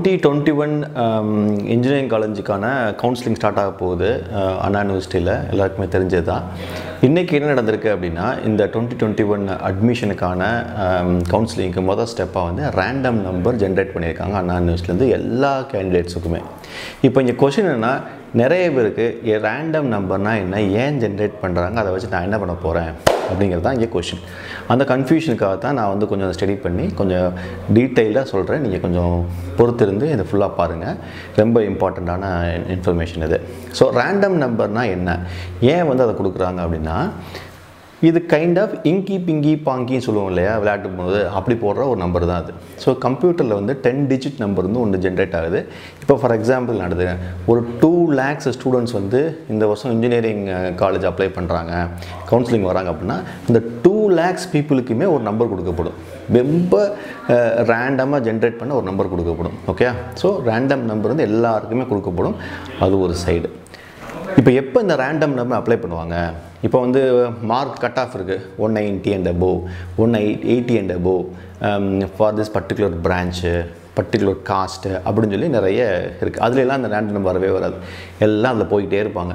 twenty twenty one engineering காலேஜுக்கான counselling start ஆக போகுது அஹ், அண்ணா யூனிவர்சிட்டியில் எல்லாருக்குமே தெரிஞ்சது தான் இன்றைக்கி என்ன நடந்திருக்கு அப்படின்னா இந்த டுவெண்ட்டி டுவெண்ட்டி ஒன் அட்மிஷனுக்கான கவுன்சிலிங்க்கு முதல் ஸ்டெப்பாக வந்து ரேண்டம் நம்பர் ஜென்ரேட் பண்ணியிருக்காங்க அண்ணா யூனிவர்சிட்டிலேருந்து எல்லா கேண்டிடேட்ஸுக்குமே இப்போ இங்கே கொஷின் என்னென்னா நிறைய பேருக்கு ரேண்டம் நம்பர்னால் என்ன ஏன் ஜென்ரேட் பண்ணுறாங்க அதை வச்சு நான் என்ன பண்ண போகிறேன் அப்படிங்கிறது தான் இங்கே கொஷின் அந்த கன்ஃபியூஷனுக்காக தான் நான் வந்து கொஞ்சம் ஸ்டடி பண்ணி கொஞ்சம் டீட்டெயிலாக சொல்கிறேன் நீங்கள் கொஞ்சம் பொறுத்திருந்து இதை ஃபுல்லாக பாருங்கள் ரொம்ப இம்பார்ட்டண்ட்டான இன்ஃபர்மேஷன் இது ஸோ ரேண்டம் நம்பர்னால் என்ன ஏன் வந்து அதை கொடுக்குறாங்க அப்படின்னா இது கைண்ட் ஆஃப் இங்கி பிங்கி பாங்கின்னு சொல்லுவோம் இல்லையா விளையாடும் போது அப்படி போடுற ஒரு நம்பர் தான் அது ஸோ கம்ப்யூட்டரில் வந்து டென் டிஜிட் நம்பர் வந்து ஒன்று ஜென்ரேட் ஆகுது இப்போ ஃபார் எக்ஸாம்பிள் நடது ஒரு டூ லேக்ஸ் ஸ்டூடெண்ட்ஸ் வந்து இந்த வருஷம் இன்ஜினியரிங் காலேஜ் அப்ளை பண்ணுறாங்க கவுன்சிலிங் வராங்க அப்படின்னா இந்த டூ லேக்ஸ் பீப்புளுக்குமே ஒரு நம்பர் கொடுக்கப்படும் ரொம்ப ரேண்டமாக ஜென்ரேட் பண்ண ஒரு நம்பர் கொடுக்கப்படும் ஓகே ஸோ ரேண்டம் நம்பர் வந்து எல்லாருக்குமே கொடுக்கப்படும் அது ஒரு சைடு இப்போ எப்போ இந்த ரேண்டம் நம்பர் அப்ளை பண்ணுவாங்க இப்போ வந்து மார்க் கட் ஆஃப் இருக்குது one ninety and above one eight eighty and above for this particular branch particular caste அப்படின்னு சொல்லி நிறைய இருக்குது அதுலலாம் அந்த ரேண்டம் நம்பர் வரவே வராது எல்லாம் அதில் போய்கிட்டே இருப்பாங்க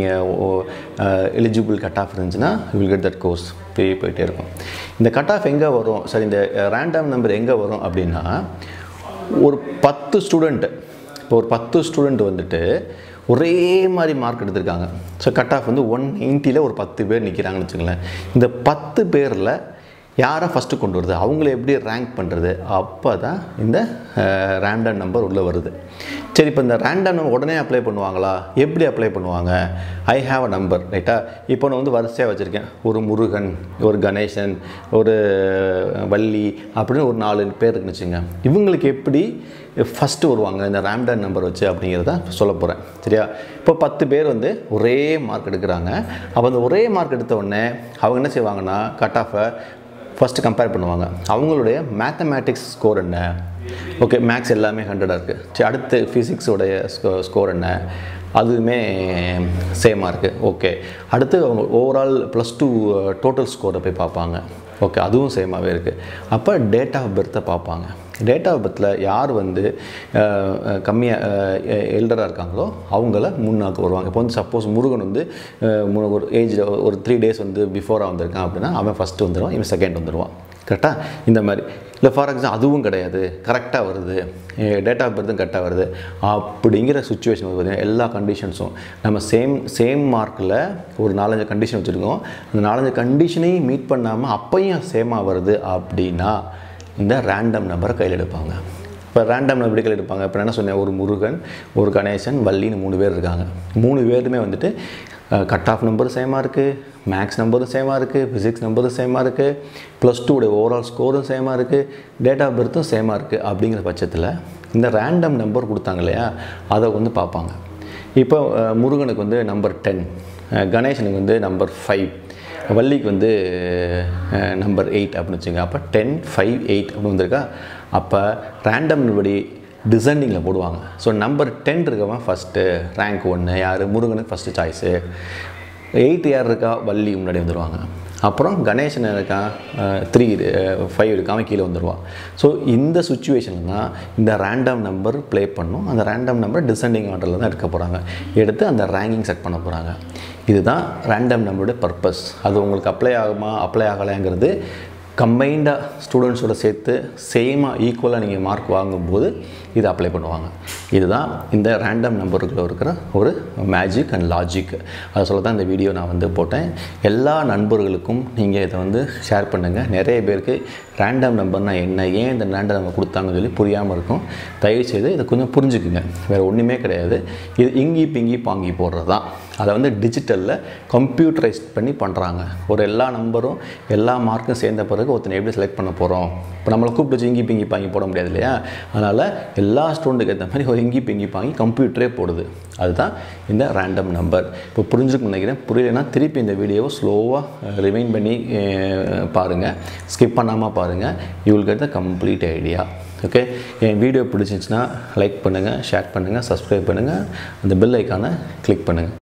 நீங்கள் எலிஜிபிள் கட் ஆஃப் இருந்துச்சுன்னா வில் கெட் தட் கோர்ஸ் போய் போயிட்டே இருக்கும் இந்த கட் ஆஃப் எங்கே வரும் சரி இந்த ரேண்டம் நம்பர் எங்கே வரும் அப்படின்னா ஒரு பத்து ஸ்டூடெண்ட்டு இப்போ ஒரு பத்து ஸ்டூடெண்ட் வந்துட்டு ஒரே மாதிரி மார்க் எடுத்திருக்காங்க ஸோ கட் ஆஃப் வந்து ஒன் நைன்ட்டியில் ஒரு பத்து பேர் நிற்கிறாங்கன்னு வச்சுங்களேன் இந்த பத்து பேரில் யாரை ஃபஸ்ட்டு கொண்டு வருது அவங்கள எப்படி ரேங்க் பண்ணுறது அப்போ தான் இந்த ரேண்டம் நம்பர் உள்ளே வருது சரி இப்போ இந்த ரேண்டம் நம்பர் உடனே அப்ளை பண்ணுவாங்களா எப்படி அப்ளை பண்ணுவாங்க ஐ ஹாவ் அ நம்பர் ரைட்டா இப்போ நான் வந்து வரிசையாக வச்சுருக்கேன் ஒரு முருகன் ஒரு கணேசன் ஒரு வள்ளி அப்படின்னு ஒரு நாலு பேர் இருக்குன்னு வச்சுங்க இவங்களுக்கு எப்படி ஃபஸ்ட்டு வருவாங்க இந்த ரேம்டன் நம்பர் வச்சு அப்படிங்கிறத சொல்ல போகிறேன் சரியா இப்போ பத்து பேர் வந்து ஒரே மார்க் எடுக்கிறாங்க அப்போ அந்த ஒரே மார்க் எடுத்த உடனே அவங்க என்ன செய்வாங்கன்னா கட் ஆஃபை ஃபஸ்ட்டு கம்பேர் பண்ணுவாங்க அவங்களுடைய மேத்தமேட்டிக்ஸ் ஸ்கோர் என்ன ஓகே மேக்ஸ் எல்லாமே ஹண்ட்ரடாக இருக்குது சரி அடுத்து ஃபிசிக்ஸோடைய ஸ்கோ ஸ்கோர் என்ன அதுவுமே சேமாக இருக்குது ஓகே அடுத்து அவங்க ஓவரால் ப்ளஸ் டூ டோட்டல் ஸ்கோரை போய் பார்ப்பாங்க ஓகே அதுவும் சேமாகவே இருக்குது அப்போ டேட் ஆஃப் பர்த்தை பார்ப்பாங்க டேட் ஆஃப் பர்த்தில் யார் வந்து கம்மியாக எல்டராக இருக்காங்களோ அவங்கள முன்னாக்கு வருவாங்க இப்போ வந்து சப்போஸ் முருகன் வந்து அஹ், மு- ஒரு ஏஜில் ஒரு த்ரீ டேஸ் வந்து பிஃபோராக வந்திருக்கான் அப்படின்னா அவன் ஃபஸ்ட்டு வந்துடுவான் இவன் செகண்ட் வந்துடுவான் கரெக்டாக இந்த மாதிரி இல்லை ஃபார் எக்ஸாம்பிள் அதுவும் கிடையாது கரெக்டாக வருது டேட் ஆஃப் பர்த்தும் கரெக்டாக வருது அப்படிங்கிற சுச்சுவேஷன் வந்து பார்த்தீங்கன்னா எல்லா கண்டிஷன்ஸும் நம்ம சேம் சேம் மார்க்கில் ஒரு நாலஞ்சு கண்டிஷன் வச்சுருக்கோம் அந்த நாலஞ்சு கண்டிஷனையும் மீட் பண்ணாமல் அப்பையும் சேமாக வருது அப்படின்னா இந்த ரேண்டம் நம்பரை கையில் எடுப்பாங்க இப்போ ரேண்டம் நம்பர் கையில் எடுப்பாங்க இப்போ என்ன சொன்னேன் ஒரு முருகன் ஒரு கணேசன் வள்ளின்னு மூணு பேர் இருக்காங்க மூணு பேருமே வந்துட்டு கட் ஆஃப் நம்பரும் சேமாக இருக்குது மேக்ஸ் நம்பரும் சேமாக இருக்குது ஃபிசிக்ஸ் நம்பரும் சேமாக இருக்குது ப்ளஸ் டூடைய ஓவரால் ஸ்கோரும் சேமாக இருக்குது டேட் ஆஃப் பர்த்தும் சேமாக இருக்குது அப்படிங்கிற பட்சத்தில் இந்த ரேண்டம் நம்பர் கொடுத்தாங்க இல்லையா அதை வந்து பார்ப்பாங்க இப்போ அஹ், முருகனுக்கு வந்து நம்பர் டென் கணேசனுக்கு வந்து நம்பர் ஃபைவ் வள்ளிக்கு வந்து நம்பர் எயிட் அப்படின்னு வச்சுங்க அப்போ டென் ஃபைவ் எயிட் அப்படின்னு வந்திருக்கா அப்போ ரேண்டம் படி டிசைனிங்கில் போடுவாங்க ஸோ நம்பர் டென் இருக்கவன் ஃபஸ்ட்டு ரேங்க் ஒன்று யார் முருகனுக்கு ஃபஸ்ட்டு சாய்ஸு எயிட் யார் இருக்கா வள்ளி முன்னாடி வந்துடுவாங்க அப்புறம் கணேசன் இருக்கான் த்ரீ ஃபைவ் இருக்காம கீழே வந்துடுவான் ஸோ இந்த சுச்சுவேஷனில் தான் இந்த ரேண்டம் நம்பர் ப்ளே பண்ணும் அந்த ரேண்டம் நம்பர் டிசெண்டிங் ஆர்டரில் தான் எடுக்க போகிறாங்க எடுத்து அந்த ரேங்கிங் செட் பண்ண போகிறாங்க இதுதான் ரேண்டம் நம்பருடைய பர்பஸ் அது உங்களுக்கு அப்ளை ஆகுமா அப்ளை ஆகலைங்கிறது கம்பைண்டாக ஸ்டூடெண்ட்ஸோட சேர்த்து சேமாக ஈக்குவலாக நீங்கள் மார்க் வாங்கும்போது இதை அப்ளை பண்ணுவாங்க இதுதான் இந்த ரேண்டம் நம்பருக்குள்ள இருக்கிற ஒரு மேஜிக் அண்ட் லாஜிக் அதை சொல்ல தான் இந்த வீடியோ நான் வந்து போட்டேன் எல்லா நண்பர்களுக்கும் நீங்கள் இதை வந்து ஷேர் பண்ணுங்கள் நிறைய பேருக்கு ரேண்டம் நம்பர்னால் என்ன ஏன் இந்த ரேண்டம் நம்பர் கொடுத்தாங்கன்னு சொல்லி புரியாமல் இருக்கும் தயவுசெய்து இதை கொஞ்சம் புரிஞ்சுக்குங்க வேறு ஒன்றுமே கிடையாது இது இங்கி பிங்கி பாங்கி போடுறது தான் அதை வந்து டிஜிட்டலில் கம்ப்யூட்டரைஸ் பண்ணி பண்ணுறாங்க ஒரு எல்லா நம்பரும் எல்லா மார்க்கும் சேர்ந்த பிறகு ஒருத்தனை எப்படி செலக்ட் பண்ண போகிறோம் இப்போ நம்மளை கூப்பிட்டு வச்சு இங்கி பிங்கி பாங்கி போட முடியாது இல்லையா அதனால் எல்லா ஸ்டூடெண்ட்டுக்கு ஏற்ற மாதிரி ஒரு இங்கி பிங்கி பாங்கி கம்ப்யூட்டரே போடுது அதுதான் இந்த ரேண்டம் நம்பர் இப்போ புரிஞ்சுக்க நினைக்கிறேன் புரியலைன்னா திருப்பி இந்த வீடியோவை ஸ்லோவாக ரிமைண்ட் பண்ணி பாருங்கள் ஸ்கிப் பண்ணாமல் பாருங்கள் you will get the complete idea okay என் வீடியோ பிடிச்சிருந்துச்சுன்னா லைக் பண்ணுங்கள் ஷேர் பண்ணுங்கள் சப்ஸ்கிரைப் பண்ணுங்கள் அந்த பெல் ஐக்கானை கிளிக் பண்ணுங்கள்